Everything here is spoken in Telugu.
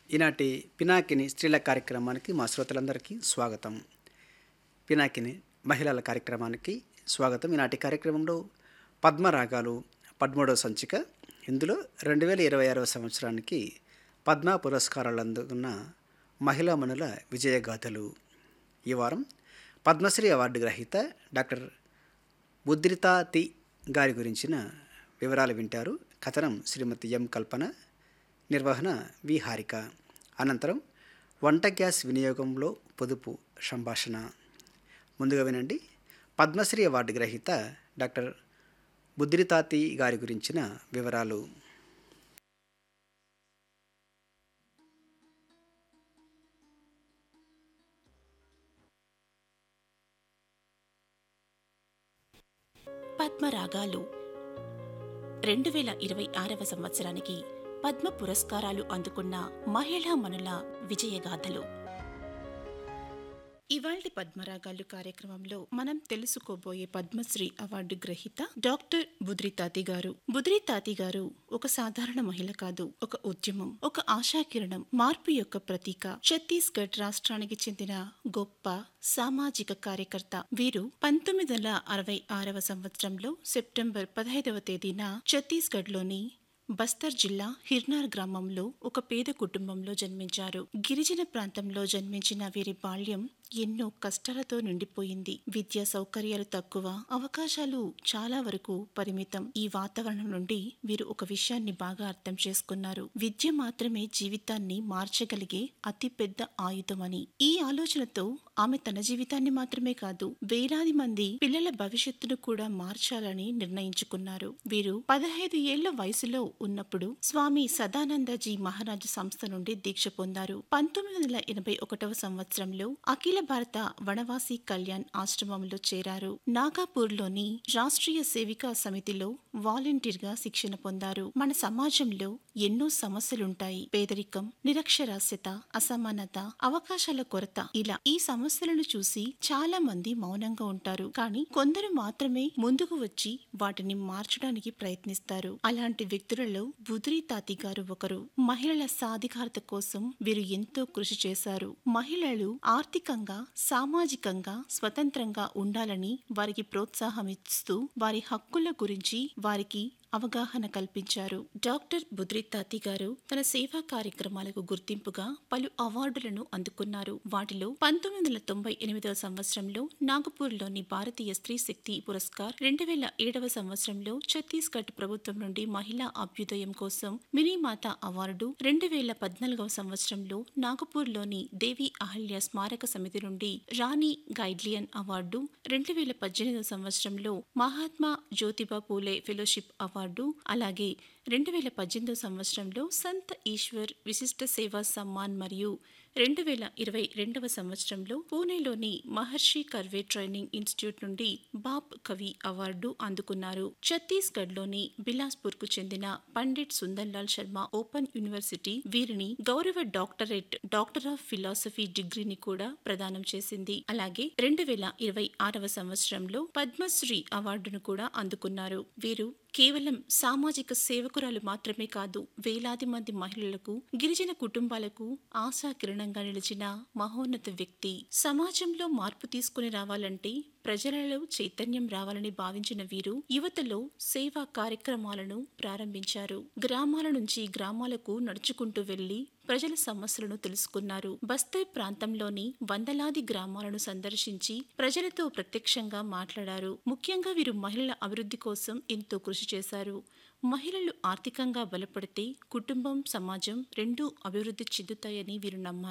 ఈనాటి పినాకిని స్త్రీల కార్యక్రమానికి మా శ్రోతలందరికీ స్వాగతం పినాకిని మహిళల కార్యక్రమానికి స్వాగతం ఈనాటి కార్యక్రమంలో పద్మరాగాలు పదమూడవ సంచిక ఇందులో రెండు వేల ఇరవై ఆరవ సంవత్సరానికి పద్మ పురస్కారాలు అందుకున్న మహిళా మనుల విజయగాథలు ఈ వారం పద్మశ్రీ అవార్డు గ్రహీత డాక్టర్ ముద్రితా తి గారి గురించిన వివరాలు వింటారు కథనం శ్రీమతి ఎం కల్పన నిర్వహణ వి హారిక అనంతరం వంట గ్యాస్ వినియోగంలో పొదుపు సంభాషణ ముందుగా వినండి పద్మశ్రీ అవార్డు గ్రహీత డాక్టర్ బుద్రితాతి గారి గురించిన వివరాలు పద్మరాగాలు రెండు వేల ఇరవై ఆరవ సంవత్సరానికి పద్మ పురస్కారాలు అందుకున్న మహిళా మనుల విజయగాథలు ఇవాల్టి పద్మరాగాలు కార్యక్రమంలో మనం తెలుసుకోబోయే పద్మశ్రీ అవార్డు గ్రహీత డాక్టర్ బుద్రితాతి గారు బుద్రితాతి గారు ఒక సాధారణ మహిళ కాదు ఒక ఉద్యమం ఒక ఆశాకిరణం మార్పు యొక్క ప్రతీక ఛత్తీస్గఢ్ రాష్ట్రానికి చెందిన గొప్ప సామాజిక కార్యకర్త వీరు పంతొమ్మిది వందల అరవై ఆరవ సంవత్సరంలో సెప్టెంబర్ పదహైదవ తేదీన ఛత్తీస్గఢ్లోని బస్తర్ జిల్లా హిర్నార్ గ్రామంలో ఒక పేద కుటుంబంలో జన్మించారు గిరిజన ప్రాంతంలో జన్మించిన వీరి బాల్యం ఎన్నో కష్టాలతో నిండిపోయింది విద్యా సౌకర్యాలు తక్కువ అవకాశాలు చాలా వరకు పరిమితం ఈ వాతావరణం నుండి వీరు ఒక విషయాన్ని బాగా అర్థం చేసుకున్నారు విద్య మాత్రమే జీవితాన్ని మార్చగలిగే అతి పెద్ద ఆయుధమని ఈ ఆలోచనతో ఆమె తన జీవితాన్ని మాత్రమే కాదు వేలాది మంది పిల్లల భవిష్యత్తును కూడా మార్చాలని నిర్ణయించుకున్నారు వీరు పదహైదు ఏళ్ల వయసులో ఉన్నప్పుడు స్వామి సదానందజీ మహారాజు సంస్థ నుండి దీక్ష పొందారు పంతొమ్మిది వందల ఎనభై ఒకటవ సంవత్సరంలో అఖిల భారత వనవాసి కళ్యాణ్ ఆశ్రమంలో చేరారు నాగాపూర్లోని రాష్ట్రీయ సేవికా సమితిలో వాలంటీర్ గా శిక్షణ పొందారు మన సమాజంలో ఎన్నో సమస్యలుంటాయి పేదరికం నిరక్షరాస్యత అసమానత అవకాశాల కొరత ఇలా ఈ సమస్యలను చూసి చాలా మంది మౌనంగా ఉంటారు కానీ కొందరు మాత్రమే ముందుకు వచ్చి వాటిని మార్చడానికి ప్రయత్నిస్తారు అలాంటి వ్యక్తులలో బుద్రి తాతి గారు ఒకరు మహిళల సాధికారత కోసం వీరు ఎంతో కృషి చేశారు మహిళలు ఆర్థికంగా సామాజికంగా స్వతంత్రంగా ఉండాలని వారికి ప్రోత్సాహమిస్తూ వారి హక్కుల గురించి వారికి అవగాహన కల్పించారు డాక్టర్ బుద్రితాతి గారు తన సేవా కార్యక్రమాలకు గుర్తింపుగా పలు అవార్డులను అందుకున్నారు వాటిలో పంతొమ్మిది వందల తొంభై ఎనిమిదవ సంవత్సరంలో నాగపూర్లోని భారతీయ స్త్రీ శక్తి పురస్కార్ రెండు వేల ఏడవ సంవత్సరంలో ఛత్తీస్గఢ్ ప్రభుత్వం నుండి మహిళా అభ్యుదయం కోసం మినీమాత అవార్డు రెండు వేల పద్నాలుగవ సంవత్సరంలో నాగపూర్లోని దేవి అహల్య స్మారక సమితి నుండి రాణి గైడ్లియన్ అవార్డు రెండు వేల పద్దెనిమిదవ సంవత్సరంలో Mahatma Jyotiba Phule fellowship award award అలాగే రెండు వేల పద్దెనిమిదో సంవత్సరంలో సంత్ ఈశ్వర్ విశిష్ట సేవా సమ్మాన్ మరియు రెండు వేల ఇరవై రెండవ సంవత్సరంలో పూణేలోని మహర్షి కర్వే ట్రైనింగ్ ఇన్స్టిట్యూట్ నుండి బాప్ కవి అవార్డు అందుకున్నారు ఛత్తీస్గఢ్లోని బిలాస్పూర్ కు చెందిన పండిట్ సుందర్లాల్ శర్మ ఓపెన్ యూనివర్సిటీ వీరిని గౌరవ డాక్టరేట్ డాక్టర్ ఆఫ్ ఫిలాసఫీ డిగ్రీని కూడా ప్రదానం చేసింది అలాగే రెండు వేల ఇరవై ఆరవ సంవత్సరంలో పద్మశ్రీ అవార్డును కూడా అందుకున్నారు వీరు కేవలం సామాజిక సేవకురాలు మాత్రమే కాదు వేలాది మంది మహిళలకు గిరిజన కుటుంబాలకు ఆశా కిరణంగా నిలిచిన మహోన్నత వ్యక్తి సమాజంలో మార్పు తీసుకుని రావాలంటే ప్రజలలో చైతన్యం రావాలని భావించిన వీరు యువతలో సేవా కార్యక్రమాలను ప్రారంభించారు గ్రామాల నుంచి గ్రామాలకు నడుచుకుంటూ వెళ్లి ప్రజల సమస్యలను తెలుసుకున్నారు బస్తర్ ప్రాంతంలోని వందలాది గ్రామాలను సందర్శించి ప్రజలతో ప్రత్యక్షంగా మాట్లాడారు ముఖ్యంగా వీరు మహిళల అభివృద్ధి కోసం ఎంతో కృషి చేశారు మహిళలు ఆర్థికంగా బలపడితే కుటుంబం సమాజం రెండూ అభివృద్ధి చెందుతాయని వీరు నమ్మారు